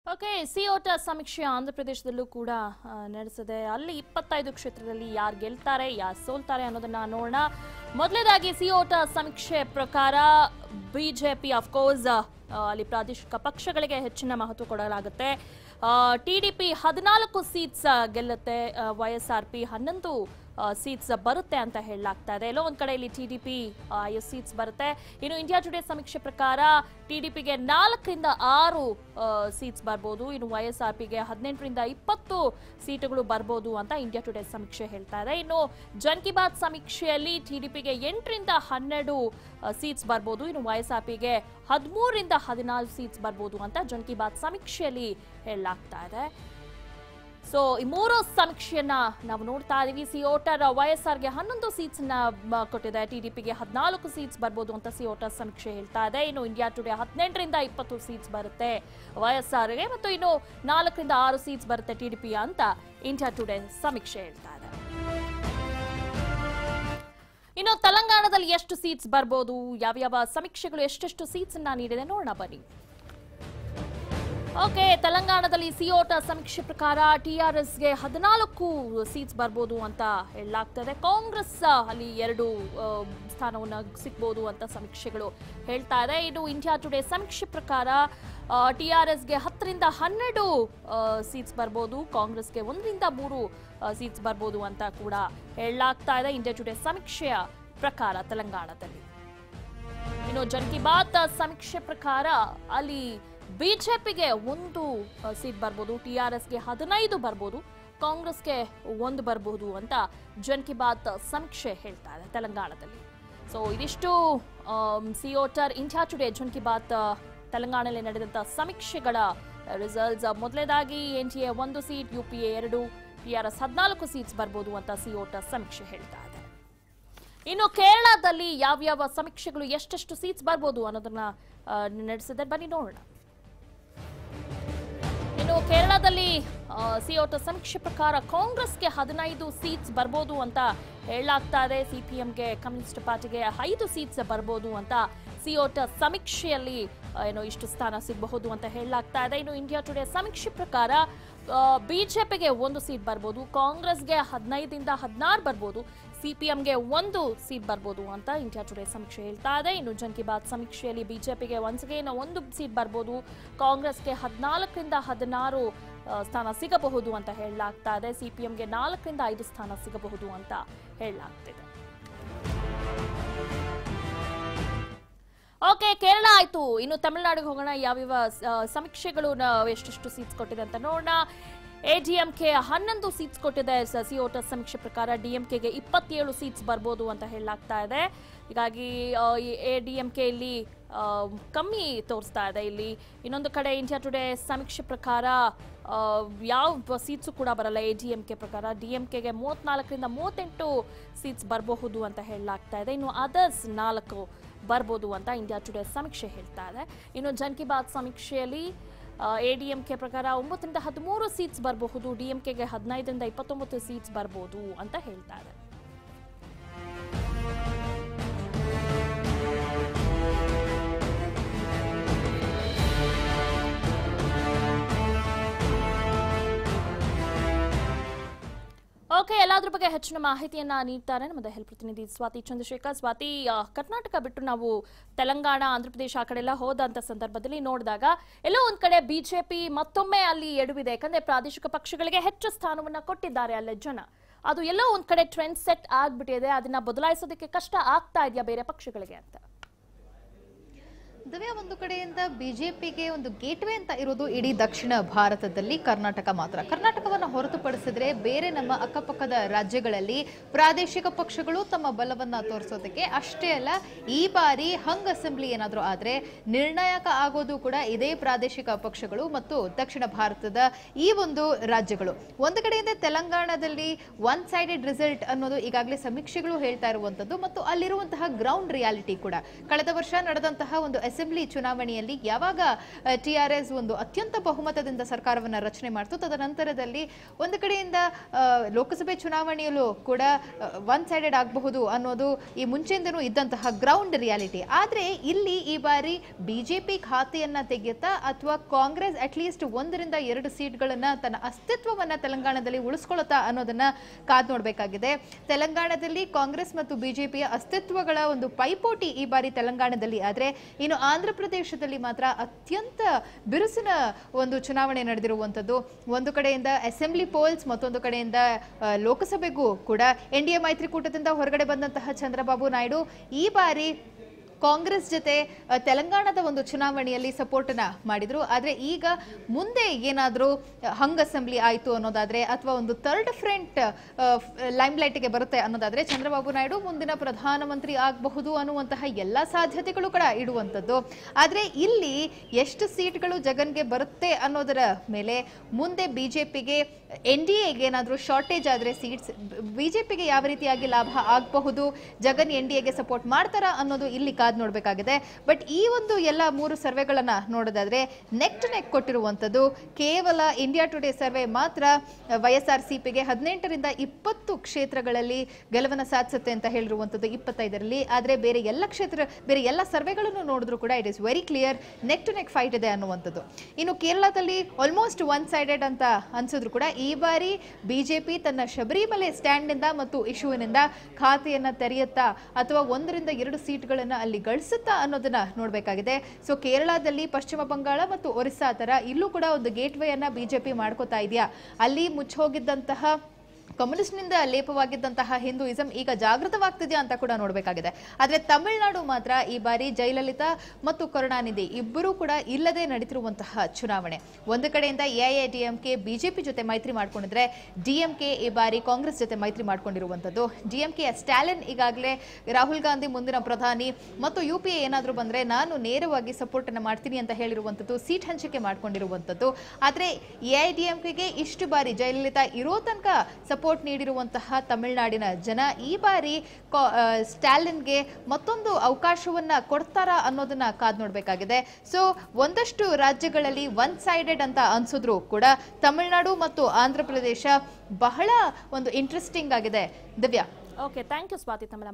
okay ಸಿಯೋಟ ಸಮೀಕ್ಷೆ ಆಂಧ್ರಪ್ರದೇಶದಲ್ಲೂ ಕೂಡ ಆ, ನಡೆಸಿದೆ ಅಲ್ಲಿ ಇಪ್ಪತ್ತೈದು ಕ್ಷೇತ್ರದಲ್ಲಿ ಯಾರು ಗೆಲ್ತಾರೆ ಯಾರು ಸೋಲ್ತಾರೆ ಅನ್ನೋದನ್ನ ನೋಡೋಣ ಮೊದಲನೇದಾಗಿ ಸಿಯೋಟ ಸಮೀಕ್ಷೆ ಪ್ರಕಾರ ಬಿಜೆಪಿ ಅಫ್ಕೋರ್ಸ್ ಅಲ್ಲಿ ಪ್ರಾದೇಶಿಕ ಪಕ್ಷಗಳಿಗೆ ಹೆಚ್ಚಿನ ಮಹತ್ವ ಕೊಡಲಾಗುತ್ತೆ ಟಿಡಿಪಿ ಹದಿನಾಲ್ಕು ಸೀಟ್ಸ್ ಗೆಲ್ಲುತ್ತೆ ವೈ ಎಸ್ ಆರ್ ಪಿ ಹನ್ನೊಂದು ಸೀಟ್ಸ್ ಬರುತ್ತೆ ಅಂತ ಹೇಳಲಾಗ್ತಾ ಇದೆ ಎಲ್ಲೋ ಒಂದ್ ಕಡೆ ಇಲ್ಲಿ ಟಿ ಡಿ ಪಿ ಐದು ಸೀಟ್ಸ್ ಬರುತ್ತೆ ಇನ್ನು ಇಂಡಿಯಾ ಟುಡೇ ಸಮೀಕ್ಷೆ ಪ್ರಕಾರ ಟಿಡಿಪಿಗೆ ನಾಲ್ಕರಿಂದ ಆರು ಸೀಟ್ಸ್ ಬರ್ಬೋದು ಇನ್ನು ವೈ ಎಸ್ ಆರ್ ಪಿಗೆ ಹದಿನೆಂಟರಿಂದ ಇಪ್ಪತ್ತು ಸೀಟುಗಳು ಬರ್ಬೋದು ಅಂತ ಇಂಡಿಯಾ ಟುಡೇ ಸಮೀಕ್ಷೆ ಹೇಳ್ತಾ ಇದೆ ಇನ್ನು ಜನ್ ಕಿ ಬಾತ್ ಸಮೀಕ್ಷೆಯಲ್ಲಿ ಟಿಡಿಪಿಗೆ ಎಂಟರಿಂದ ಹನ್ನೆರಡು ಸೀಟ್ಸ್ ಬರ್ಬೋದು ಇನ್ನು ವೈ ಎಸ್ ಆರ್ ಪಿಗೆ ಹದಿಮೂರರಿಂದ ಹದಿನಾಲ್ಕು ಸೀಟ್ಸ್ ಬರ್ಬೋದು ಅಂತ ಜನ್ ಕಿ ಬಾತ್ ಸಮೀಕ್ಷೆಯಲ್ಲಿ ಹೇಳಲಾಗ್ತಾ ಇದೆ ಸೊ ಈ ಮೂರು ಸಮೀಕ್ಷೆಯನ್ನ ನಾವು ನೋಡ್ತಾ ಇದೀವಿ ಸಿ ಓಟರ್ ವೈಎಸ್ಆರ್ಗೆ ಹನ್ನೊಂದು ಸೀಟ್ಸ್ ನ ಮ, ಕೊಟ್ಟಿದೆ ಟಿಡಿಪಿಗೆ ಹದಿನಾಲ್ಕು ಸೀಟ್ಸ್ ಬರ್ಬೋದು ಅಂತ ಸಿ ಓಟರ್ ಸಮೀಕ್ಷೆ ಹೇಳ್ತಾ ಇದೆ ಇನ್ನು ಇಂಡಿಯಾ ಟುಡೇ ಹದಿನೆಂಟರಿಂದ ಇಪ್ಪತ್ತು ಸೀಟ್ಸ್ ಬರುತ್ತೆ ವೈಎಸ್ಆರ್ಗೆ ಮತ್ತು ಇನ್ನು ನಾಲ್ಕರಿಂದ ಆರು ಸೀಟ್ಸ್ ಬರುತ್ತೆ ಟಿಡಿಪಿ ಅಂತ ಇಂಡಿಯಾ ಟುಡೇ ಸಮೀಕ್ಷೆ ಹೇಳ್ತಾ ಇದೆ ಇನ್ನು ತೆಲಂಗಾಣದಲ್ಲಿ ಎಷ್ಟು ಸೀಟ್ಸ್ ಬರ್ಬೋದು ಯಾವ್ಯಾವ ಸಮೀಕ್ಷೆಗಳು ಎಷ್ಟೆಷ್ಟು ಸೀಟ್ಸ್ ಅನ್ನ ನೀಡಿದೆ ನೋಡೋಣ ಬನ್ನಿ ಓಕೆ ತೆಲಂಗಾಣದಲ್ಲಿ ಸಿಯೋಟ ಸಮೀಕ್ಷೆ ಪ್ರಕಾರ ಟಿಆರ್ಎಸ್ಗೆ ಹದಿನಾಲ್ಕು ಸೀಟ್ಸ್ ಬರ್ಬೋದು ಅಂತ ಹೇಳಲಾಗ್ತದೆ ಕಾಂಗ್ರೆಸ್ ಅಲ್ಲಿ ಎರಡು ಆ, ಸ್ಥಾನವನ್ನ ಸಿಗ್ಬೋದು ಅಂತ ಸಮೀಕ್ಷೆಗಳು ಹೇಳ್ತಾ ಇದೆ ಇನ್ನು ಇಂಡಿಯಾ ಟುಡೇ ಸಮೀಕ್ಷೆ ಪ್ರಕಾರ ಟಿಆರ್ಎಸ್ಗೆ ಹತ್ತರಿಂದ ಹನ್ನೆರಡು ಸೀಟ್ಸ್ ಬರ್ಬೋದು ಕಾಂಗ್ರೆಸ್ಗೆ ಒಂದರಿಂದ ಮೂರು ಸೀಟ್ಸ್ ಬರ್ಬೋದು ಅಂತ ಕೂಡ ಹೇಳಲಾಗ್ತಾ ಇದೆ ಇಂಡಿಯಾ ಟುಡೇ ಸಮೀಕ್ಷೆಯ ಪ್ರಕಾರ ತೆಲಂಗಾಣದಲ್ಲಿ ಇನ್ನು ಜನ್ ಕಿ ಬಾತ್ ಸಮೀಕ್ಷೆ ಪ್ರಕಾರ ಅಲ್ಲಿ ಬಿಜೆಪಿಗೆ ಒಂದು ಸೀಟ್ ಬರ್ಬೋದು ಟಿಆರ್ಎಸ್ಗೆ ಹದಿನೈದು ಬರ್ಬೋದು ಕಾಂಗ್ರೆಸ್ಗೆ ಒಂದು ಬರ್ಬೋದು ಅಂತ ಜನ್ ಕಿ ಬಾತ್ ಸಮೀಕ್ಷೆ ಹೇಳ್ತಾ ಇದೆ ತೆಲಂಗಾಣದಲ್ಲಿ ಸೊ ಇದಿಷ್ಟು CVoter India today Jan ki Baat ತೆಲಂಗಾಣದಲ್ಲಿ ನಡೆದಂಥ ಸಮೀಕ್ಷೆಗಳ ರಿಸಲ್ಟ್ಸ್ ಮೊದಲನೇದಾಗಿ ಎನ್ ಟಿ ಎ ಒಂದು ಸೀಟ್ ಯು ಪಿ ಎ ಎರಡು ಟಿಆರ್ಎಸ್ ಹದಿನಾಲ್ಕು ಸೀಟ್ಸ್ ಬರ್ಬೋದು ಅಂತ ಸಿಯೋಟರ್ ಸಮೀಕ್ಷೆ ಹೇಳ್ತಾ ಇದೆ ಇನ್ನು ಕೇರಳದಲ್ಲಿ ಯಾವ್ಯಾವ ಸಮೀಕ್ಷೆಗಳು ಎಷ್ಟೆಷ್ಟು ಸೀಟ್ಸ್ ಬರ್ಬೋದು ಅನ್ನೋದನ್ನ ಆ, ನಡೆಸಿದೆ ಬನ್ನಿ ನೋಡೋಣ ಇನ್ನು ಕೇರಳದಲ್ಲಿ ಸಿಒಟ ಸಮೀಕ್ಷೆ ಪ್ರಕಾರ ಕಾಂಗ್ರೆಸ್ಗೆ ಹದಿನೈದು ಸೀಟ್ಸ್ ಬರ್ಬೋದು ಅಂತ ಹೇಳಲಾಗ್ತಾ ಇದೆ ಸಿಪಿಎಂಗೆ ಕಮ್ಯುನಿಸ್ಟ್ ಪಾರ್ಟಿಗೆ ಐದು ಸೀಟ್ಸ್ ಬರ್ಬೋದು ಅಂತ ಸಿಒಟ ಸಮೀಕ್ಷೆಯಲ್ಲಿ ಆ, ಏನು ಇಷ್ಟು ಸ್ಥಾನ ಸಿಗಬಹುದು ಅಂತ ಹೇಳಲಾಗ್ತಾ ಇದೆ ಇನ್ನು ಇಂಡಿಯಾ ಟುಡೇ ಸಮೀಕ್ಷೆ ಪ್ರಕಾರ ಬಿಜೆಪಿಗೆ ಒಂದು ಸೀಟ್ ಬರ್ಬೋದು ಕಾಂಗ್ರೆಸ್ಗೆ ಹದಿನೈದಿಂದ ಹದಿನಾರು ಬರ್ಬೋದು ಸಿಪಿಎಂಗೆ ಒಂದು ಸೀಟ್ ಬರ್ಬೋದು ಅಂತ ಇಂಡಿಯಾ ಟುಡೇ ಸಮೀಕ್ಷೆ ಹೇಳ್ತಾ ಇದೆ ಇನ್ನು ಜನ್ ಕಿ ಬಾತ್ ಸಮೀಕ್ಷೆಯಲ್ಲಿ ಬಿಜೆಪಿಗೆ ಒನ್ಸ್ಗೇನ್ ಒಂದು ಸೀಟ್ ಬರ್ಬೋದು ಕಾಂಗ್ರೆಸ್ಗೆ ಹದಿನಾಲ್ಕರಿಂದ ಹದಿನಾರು ಆ, ಸ್ಥಾನ ಸಿಗಬಹುದು ಅಂತ ಹೇಳಲಾಗ್ತಾ ಇದೆ ಸಿಪಿಎಂಗೆ ನಾಲ್ಕರಿಂದ ಐದು ಸ್ಥಾನ ಸಿಗಬಹುದು ಅಂತ ಹೇಳಲಾಗ್ತಿದೆ ಓಕೆ ಕೇರಳ ಆಯ್ತು ಇನ್ನು ತಮಿಳುನಾಡಿಗೆ ಹೋಗೋಣ ಯಾವ್ಯಾವ ಆ, ಸಮೀಕ್ಷೆಗಳು ನ- ಎಷ್ಟೆಷ್ಟು ಸೀಟ್ಸ್ ಕೊಟ್ಟಿದೆ ಅಂತ ನೋಡೋಣ ಎಡಿಎಂಕೆ ಹನ್ನೊಂದು ಸೀಟ್ಸ್ ಕೊಟ್ಟಿದೆ ಸಿಒಟ ಸಮೀಕ್ಷೆ ಪ್ರಕಾರ ಡಿಎಂಕೆಗೆ ಇಪ್ಪತ್ತೇಳು ಸೀಟ್ಸ್ ಬರ್ಬೋದು ಅಂತ ಹೇಳಲಾಗ್ತಾ ಇದೆ ಹೀಗಾಗಿ ಎ ಡಿ ಎಂ ಕೆ ಇಲ್ಲಿ ಆ, ಕಮ್ಮಿ ತೋರಿಸ್ತಾ ಇದೆ ಇಲ್ಲಿ ಇನ್ನೊಂದು ಕಡೆ ಇಂಡಿಯಾ ಟುಡೇ ಸಮೀಕ್ಷೆ ಪ್ರಕಾರ ಆ, ಯಾವ ಸೀಟ್ಸು ಕೂಡ ಬರಲ್ಲ ಎ ಡಿ ಎಂ ಕೆ ಪ್ರಕಾರ ಡಿ ಎಂ ಕೆಗೆ ಮೂವತ್ನಾಲ್ಕರಿಂದ ಮೂವತ್ತೆಂಟು ಸೀಟ್ಸ್ ಬರಬಹುದು ಅಂತ ಹೇಳಲಾಗ್ತಾ ಇದೆ ಇನ್ನು ಅದರ್ಸ್ ನಾಲ್ಕು ಬರ್ಬೋದು ಅಂತ ಇಂಡಿಯಾ ಟುಡೇ ಸಮೀಕ್ಷೆ ಹೇಳ್ತಾ ಇದೆ ಇನ್ನು ಜನ್ ಕಿ ಬಾತ್ ಸಮೀಕ್ಷೆಯಲ್ಲಿ ಎ ಡಿ ಎಂ ಕೆ ಪ್ರಕಾರ ಒಂಬತ್ತರಿಂದ ಹದಿಮೂರು ಸೀಟ್ಸ್ ಬರಬಹುದು ಡಿ ಎಂ ಕೆಗೆ ಹದಿನೈದರಿಂದ ಇಪ್ಪತ್ತೊಂಬತ್ತು ಸೀಟ್ಸ್ ಬರ್ಬೋದು ಅಂತ ಹೇಳ್ತಾ ಇದೆ ಓಕೆ ಎಲ್ಲಾದ್ರ ಬಗ್ಗೆ ಹೆಚ್ಚಿನ ಮಾಹಿತಿಯನ್ನ ನೀಡ್ತಾರೆ ನಮ್ಮ ಹೆಲ್ಪ್ ಪ್ರತಿನಿಧಿ ಸ್ವಾತಿ ಚಂದ್ರಶೇಖರ್ ಸ್ವಾತಿ ಆ, ಕರ್ನಾಟಕ ಬಿಟ್ಟು ನಾವು ತೆಲಂಗಾಣ ಆಂಧ್ರಪ್ರದೇಶ ಆ ಕಡೆ ಎಲ್ಲ ಹೋದಂತ ಸಂದರ್ಭದಲ್ಲಿ ನೋಡಿದಾಗ ಎಲ್ಲೋ ಒಂದ್ ಕಡೆ ಬಿಜೆಪಿ ಮತ್ತೊಮ್ಮೆ ಅಲ್ಲಿ ಎಡವಿದೆ ಯಾಕಂದ್ರೆ ಪ್ರಾದೇಶಿಕ ಪಕ್ಷಗಳಿಗೆ ಹೆಚ್ಚು ಸ್ಥಾನವನ್ನ ಕೊಟ್ಟಿದ್ದಾರೆ ಅಲ್ಲೇ ಜನ ಅದು ಎಲ್ಲೋ ಒಂದ್ ಕಡೆ ಟ್ರೆಂಡ್ ಸೆಟ್ ಆಗ್ಬಿಟ್ಟಿದೆ ಅದನ್ನ ಬದಲಾಯಿಸೋದಕ್ಕೆ ಕಷ್ಟ ಆಗ್ತಾ ಇದೆಯಾ ಬೇರೆ ಪಕ್ಷಗಳಿಗೆ ಅಂತ ದಿವ್ಯಾ ಒಂದು ಕಡೆಯಿಂದ ಬಿಜೆಪಿಗೆ ಒಂದು ಗೇಟ್ವೇ ಅಂತ ಇರೋದು ಇಡೀ ದಕ್ಷಿಣ ಭಾರತದಲ್ಲಿ ಕರ್ನಾಟಕ ಮಾತ್ರ ಕರ್ನಾಟಕವನ್ನು ಹೊರತುಪಡಿಸಿದ್ರೆ ಬೇರೆ ನಮ್ಮ ಅಕ್ಕಪಕ್ಕದ ರಾಜ್ಯಗಳಲ್ಲಿ ಪ್ರಾದೇಶಿಕ ಪಕ್ಷಗಳು ತಮ್ಮ ಬಲವನ್ನ ತೋರಿಸೋದಕ್ಕೆ ಅಷ್ಟೇ ಅಲ್ಲ ಈ ಬಾರಿ ಹಂಗ್ ಅಸೆಂಬ್ಲಿ ಏನಾದರೂ ಆದ್ರೆ ನಿರ್ಣಾಯಕ ಆಗೋದು ಕೂಡ ಇದೇ ಪ್ರಾದೇಶಿಕ ಪಕ್ಷಗಳು ಮತ್ತು ದಕ್ಷಿಣ ಭಾರತದ ಈ ಒಂದು ರಾಜ್ಯಗಳು ಒಂದು ಕಡೆಯಿಂದ ತೆಲಂಗಾಣದಲ್ಲಿ ಒನ್ ಸೈಡೆಡ್ ರಿಸಲ್ಟ್ ಅನ್ನೋದು ಈಗಾಗಲೇ ಸಮೀಕ್ಷೆಗಳು ಹೇಳ್ತಾ ಇರುವಂತದ್ದು ಮತ್ತು ಅಲ್ಲಿರುವಂತಹ ಗ್ರೌಂಡ್ ರಿಯಾಲಿಟಿ ಕೂಡ ಕಳೆದ ವರ್ಷ ನಡೆದಂತಹ ಒಂದು ಅಸೆಂಬ್ಲಿ ಚುನಾವಣೆಯಲ್ಲಿ ಯಾವಾಗ ಟಿ ಆರ್ ಎಸ್ ಒಂದು ಅತ್ಯಂತ ಬಹುಮತದಿಂದ ಸರ್ಕಾರವನ್ನ ರಚನೆ ಮಾಡ್ತು ತದನಂತರದಲ್ಲಿ ಒಂದು ಕಡೆಯಿಂದ ಆ, ಲೋಕಸಭೆ ಚುನಾವಣೆಯಲ್ಲೂ ಕೂಡ ಒನ್ ಸೈಡೆಡ್ ಆಗಬಹುದು ಅನ್ನೋದು ಈ ಮುಂಚೆಯಿಂದನೂ ಇದ್ದಂತಹ ಗ್ರೌಂಡ್ ರಿಯಾಲಿಟಿ ಆದ್ರೆ ಇಲ್ಲಿ ಈ ಬಾರಿ ಬಿಜೆಪಿ ಖಾತೆಯನ್ನ ತೆಗೆಯುತ್ತಾ ಅಥವಾ ಕಾಂಗ್ರೆಸ್ ಅಟ್ಲೀಸ್ಟ್ ಒಂದರಿಂದ ಎರಡು ಸೀಟ್ಗಳನ್ನ ತನ್ನ ಅಸ್ತಿತ್ವವನ್ನ ತೆಲಂಗಾಣದಲ್ಲಿ ಉಳಿಸ್ಕೊಳ್ಳುತ್ತಾ ಅನ್ನೋದನ್ನ ಕಾದ್ ನೋಡಬೇಕಾಗಿದೆ ತೆಲಂಗಾಣದಲ್ಲಿ ಕಾಂಗ್ರೆಸ್ ಮತ್ತು ಬಿಜೆಪಿಯ ಅಸ್ತಿತ್ವಗಳ ಒಂದು ಪೈಪೋಟಿ ಈ ಬಾರಿ ತೆಲಂಗಾಣದಲ್ಲಿ ಆದ್ರೆ ಇನ್ನು ಆಂಧ್ರ ಪ್ರದೇಶದಲ್ಲಿ ಮಾತ್ರ ಅತ್ಯಂತ ಬಿರುಸಿನ ಒಂದು ಚುನಾವಣೆ ನಡೆದಿರುವಂಥದ್ದು ಒಂದು ಕಡೆಯಿಂದ ಅಸೆಂಬ್ಲಿ ಪೋಲ್ಸ್ ಮತ್ತೊಂದು ಕಡೆಯಿಂದ ಆ, ಲೋಕಸಭೆಗೂ ಕೂಡ ಎನ್ ಡಿ ಎ ಮೈತ್ರಿಕೂಟದಿಂದ ಹೊರಗಡೆ ಬಂದಂತಹ ಚಂದ್ರಬಾಬು ನಾಯ್ಡು ಈ ಬಾರಿ ಕಾಂಗ್ರೆಸ್ ಜೊತೆ ಆ, ತೆಲಂಗಾಣದ ಒಂದು ಚುನಾವಣೆಯಲ್ಲಿ ಸಪೋರ್ಟ್ ನ ಮಾಡಿದ್ರು ಆದ್ರೆ ಈಗ ಮುಂದೆ ಏನಾದರೂ ಹಂಗ್ ಅಸೆಂಬ್ಲಿ ಆಯ್ತು ಅನ್ನೋದಾದ್ರೆ ಅಥವಾ ಒಂದು ಥರ್ಡ್ ಫ್ರಂಟ್ ಲೈಮ್ ಲೈಟ್ಗೆ ಬರುತ್ತೆ ಅನ್ನೋದಾದ್ರೆ ಚಂದ್ರಬಾಬು ನಾಯ್ಡು ಮುಂದಿನ ಪ್ರಧಾನಮಂತ್ರಿ ಆಗಬಹುದು ಅನ್ನುವಂತಹ ಎಲ್ಲಾ ಸಾಧ್ಯತೆಗಳು ಕೂಡ ಇಡುವಂಥದ್ದು ಆದ್ರೆ ಇಲ್ಲಿ ಎಷ್ಟು ಸೀಟ್ಗಳು ಜಗನ್ಗೆ ಬರುತ್ತೆ ಅನ್ನೋದರ ಮೇಲೆ ಮುಂದೆ ಬಿಜೆಪಿಗೆ ಎನ್ ಡಿ ಎಗೆ ಏನಾದರೂ ಶಾರ್ಟೇಜ್ ಆದ್ರೆ ಸೀಟ್ಸ್ ಬಿಜೆಪಿಗೆ ಯಾವ ರೀತಿಯಾಗಿ ಲಾಭ ಆಗಬಹುದು ಜಗನ್ ಎನ್ ಡಿ ಎಗೆ ಸಪೋರ್ಟ್ ಮಾಡ್ತಾರಾ ಅನ್ನೋದು ಇಲ್ಲಿ ಕಾದ್ ನೋಡಬೇಕಾಗಿದೆ ಬಟ್ ಈ ಒಂದು ಎಲ್ಲ ಮೂರು ಸರ್ವೆಗಳನ್ನ ನೋಡೋದಾದ್ರೆ ನೆಕ್ ಟು ನೆಕ್ ಕೊಟ್ಟಿರುವಂಥದ್ದು ಕೇವಲ ಇಂಡಿಯಾ ಟುಡೇ ಸರ್ವೆ ಮಾತ್ರ ವೈ ಎಸ್ ಆರ್ ಸಿ ಪಿಗೆ ಹದಿನೆಂಟರಿಂದ ಇಪ್ಪತ್ತು ಕ್ಷೇತ್ರಗಳಲ್ಲಿ ಗೆಲುವನ್ನು ಸಾಧಿಸುತ್ತೆ ಅಂತ ಹೇಳಿರುವಂಥದ್ದು ಇಪ್ಪತ್ತೈದರಲ್ಲಿ ಆದರೆ ಬೇರೆ ಎಲ್ಲ ಕ್ಷೇತ್ರ ಬೇರೆ ಎಲ್ಲ ಸರ್ವೆಗಳನ್ನು ನೋಡಿದ್ರು ಕೂಡ it is very clear neck to neck fight ಇದೆ ಅನ್ನುವಂಥದ್ದು ಇನ್ನು ಕೇರಳದಲ್ಲಿ ಆಲ್ಮೋಸ್ಟ್ ಒನ್ ಸೈಡೆಡ್ ಅಂತ ಅನ್ಸಿದ್ರು ಕೂಡ ಈ ಬಾರಿ ಬಿಜೆಪಿ ತನ್ನ ಶಬರಿಮಲೆ ಸ್ಟ್ಯಾಂಡ್ನಿಂದ ಮತ್ತು ಇಶ್ಯೂನಿಂದ ಖಾತೆಯನ್ನ ತೆರೆಯುತ್ತಾ ಅಥವಾ ಒಂದರಿಂದ ಎರಡು ಸೀಟ್ಗಳನ್ನ ಅಲ್ಲಿ ಗಳಿಸುತ್ತಾ ಅನ್ನೋದನ್ನ ನೋಡಬೇಕಾಗಿದೆ ಸೊ ಕೇರಳದಲ್ಲಿ ಪಶ್ಚಿಮ ಬಂಗಾಳ ಮತ್ತು ಒರಿಸ್ಸಾ ತರ ಇಲ್ಲೂ ಕೂಡ ಒಂದು ಗೇಟ್ವೇಯನ್ನ ಬಿಜೆಪಿ ಮಾಡ್ಕೋತಾ ಇದೆಯಾ ಅಲ್ಲಿ ಮುಚ್ಚೋಗಿದ್ದಂತಹ ಕಮ್ಯುನಿಸ್ಟ್ನಿಂದ ಲೇಪವಾಗಿದ್ದಂತಹ ಹಿಂದೂಯಿಸಂ ಈಗ ಜಾಗೃತವಾಗ್ತಿದೆಯಾ ಅಂತ ಕೂಡ ನೋಡಬೇಕಾಗಿದೆ ಆದರೆ ತಮಿಳುನಾಡು ಮಾತ್ರ ಈ ಬಾರಿ ಜಯಲಲಿತಾ ಮತ್ತು ಕರುಣಾನಿಧಿ ಇಬ್ಬರೂ ಕೂಡ ಇಲ್ಲದೆ ನಡೀತಿರುವಂತಹ ಚುನಾವಣೆ ಒಂದು ಕಡೆಯಿಂದ ಎಐಎಡಿಎಂಕೆ ಬಿಜೆಪಿ ಜೊತೆ ಮೈತ್ರಿ ಮಾಡ್ಕೊಂಡಿದ್ರೆ ಡಿಎಂಕೆ ಈ ಬಾರಿ ಕಾಂಗ್ರೆಸ್ ಜೊತೆ ಮೈತ್ರಿ ಮಾಡ್ಕೊಂಡಿರುವಂಥದ್ದು ಡಿಎಂಕೆ ಸ್ಟಾಲಿನ್ ಈಗಾಗಲೇ ರಾಹುಲ್ ಗಾಂಧಿ ಮುಂದಿನ ಪ್ರಧಾನಿ ಮತ್ತು ಯು ಪಿ ಎ ಏನಾದರೂ ಬಂದ್ರೆ ನಾನು ನೇರವಾಗಿ ಸಪೋರ್ಟ್ ಅನ್ನು ಮಾಡ್ತೀನಿ ಅಂತ ಹೇಳಿರುವಂಥದ್ದು ಸೀಟ್ ಹಂಚಿಕೆ ಮಾಡ್ಕೊಂಡಿರುವಂಥದ್ದು ಆದರೆ ಎಐಡಿಎಂಕೆಗೆ ಇಷ್ಟು ಬಾರಿ ಜಯಲಲಿತಾ ಇರೋ ತನಕ ಸಪೋರ್ಟ್ ನೀಡಿರುವಂತಹ ತಮಿಳುನಾಡಿನ ಜನ ಈ ಬಾರಿ ಕಾ- ಆ, ಸ್ಟಾಲಿನ್ಗೆ ಮತ್ತೊಂದು ಅವಕಾಶವನ್ನ ಕೊಡ್ತಾರಾ ಅನ್ನೋದನ್ನ ಕಾದ್ ನೋಡಬೇಕಾಗಿದೆ ಸೊ ಒಂದಷ್ಟು ರಾಜ್ಯಗಳಲ್ಲಿ ಒನ್ ಸೈಡೆಡ್ ಅಂತ ಅನ್ಸಿದ್ರು ಕೂಡ ತಮಿಳುನಾಡು ಮತ್ತು ಆಂಧ್ರ ಪ್ರದೇಶ ಬಹಳ ಒಂದು ಇಂಟ್ರೆಸ್ಟಿಂಗ್ ಆಗಿದೆ Divya okay thank you Swathi ತಮ್ಮ